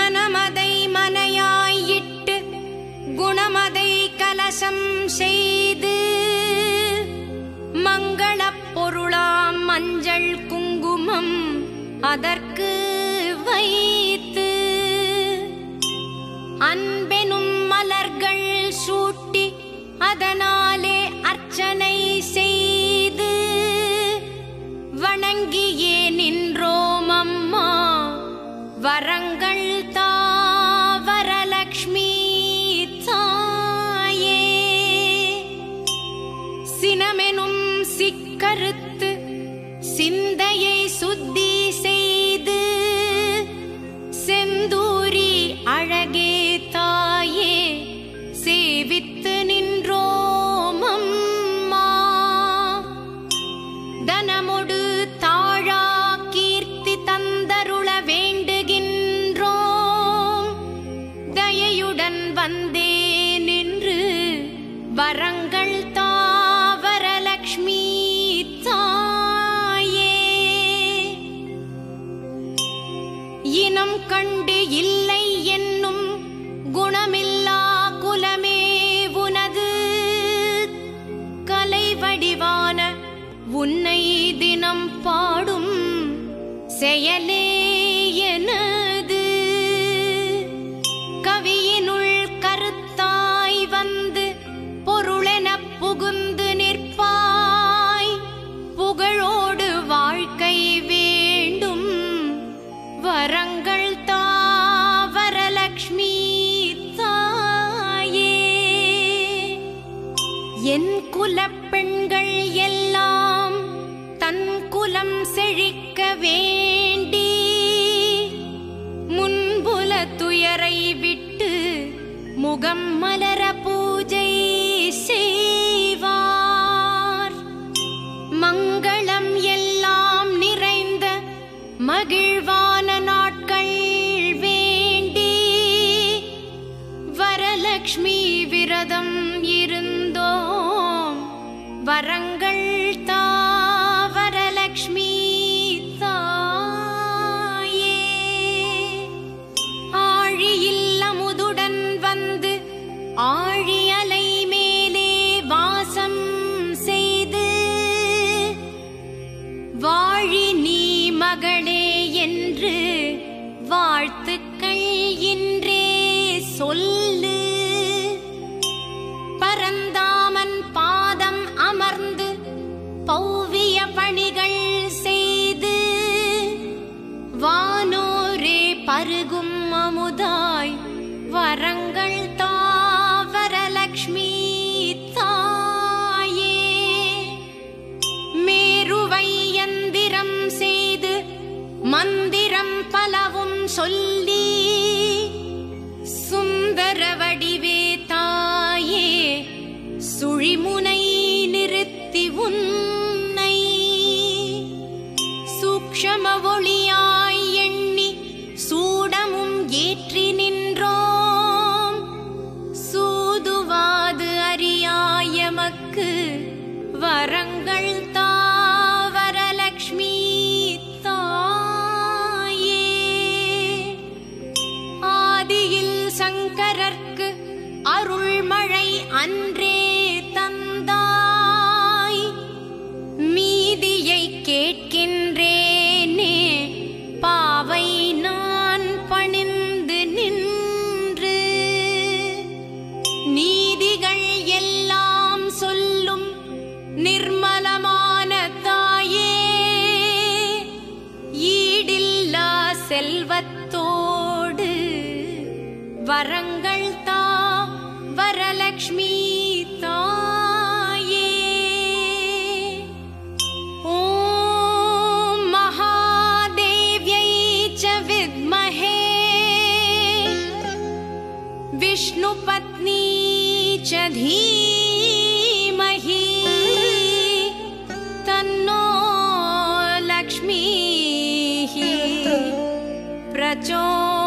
மனமதை மனையாயிட்டு குணமதை கலசம் செய்து மங்களப் பொருளாம் மஞ்சள் குங்குமம் அதற்கு வைத்து அன்பெனும் மலர்கள் சூட்டி அதனாலே அர்ச்சனை செய்து வணங்கியே நின்றோம் அம்மா வரங்கள் தாவரலக்ஷ்மி தாயே சினமெனும் சிக்கறுத்து சிந்தையை சுத்தி செய்து செந்தூரி அழகே தாயே சேவித்து நின்றோம் அம்மா தனமொடு தாழா கீர்த்தி தந்தருள வேண்டுகின்றோம் தயையுடன் வந்தே நின்று வரங்கள் தாவரலக்ஷ்மி தாயே இனம் கண்டு இல்லை என்னும் குணமில்லா குலமே உனது கலை வடிவான உன்னை தினம் பாடும் செயலே எனது கவியினுள் கருத்தாய் வந்து பொருளெனப் புகுந்து நிற்பாய் புகழோடு வாழ்க்கை வேண்டும் வரங்கள் தாவரலக்ஷ்மி தாயே என் குலப் பெண்கள் எல்லாம் தன் குலம் செழிக்க வேண்டி முன்புல துயரை விட்டு முகம் மலர பூஜை செய்வார் மங்களம் எல்லாம் நிறைந்த மகிழ்வான நாட்கள் வேண்டி வரலக்ஷ்மி விரதம் இருந்தோம் வரங்கள் தாவரலக்ஷ்மி தாயே ஆழியில் அமுதுடன் வந்து ஆழி அலை மேலே வாசம் செய்து வாழி நீ மகளே என்று வாழ்த்துக்கள் இன்றே சொல்லு பரந்தாமன் பாதம் அமர்ந்து பௌவிய பணிகள் செய்து வானோரே பருகும் அமுதாய் வரங்கள் தாவரலக்ஷ்மி தாயே மேருவை யந்திரம் செய்து மந்திரம் பலவும் சொல்லி சுந்தர வடிவே தாயே சுழிமுனை நிறுத்தி உன்னை சூக்ஷம ஒளியாய் எண்ணி சூடமும் ஏற்றி நின்றோம் சூதுவாது அறியாயமக்கு வரங்கள் தாவரலக்ஷ்மி தாயே ஆதியில் சங்கரர்க்கு அருள்மழை அன்றே தந்தாய் மீதியை கேட்கின்றேனே பாவை நான் பணிந்து நின்று நீதிகள் எல்லாம் சொல்லும் நிர்மலமான தாயே ஈடில்லா செல்வத்தோடு வரங்கள் தா வரலக்ஷ்மி தாயே ॐ महादेव्यै च विद्महे विष्णुपत्नी च धीमहि तन्नो लक्ष्मीः प्रचोदयात्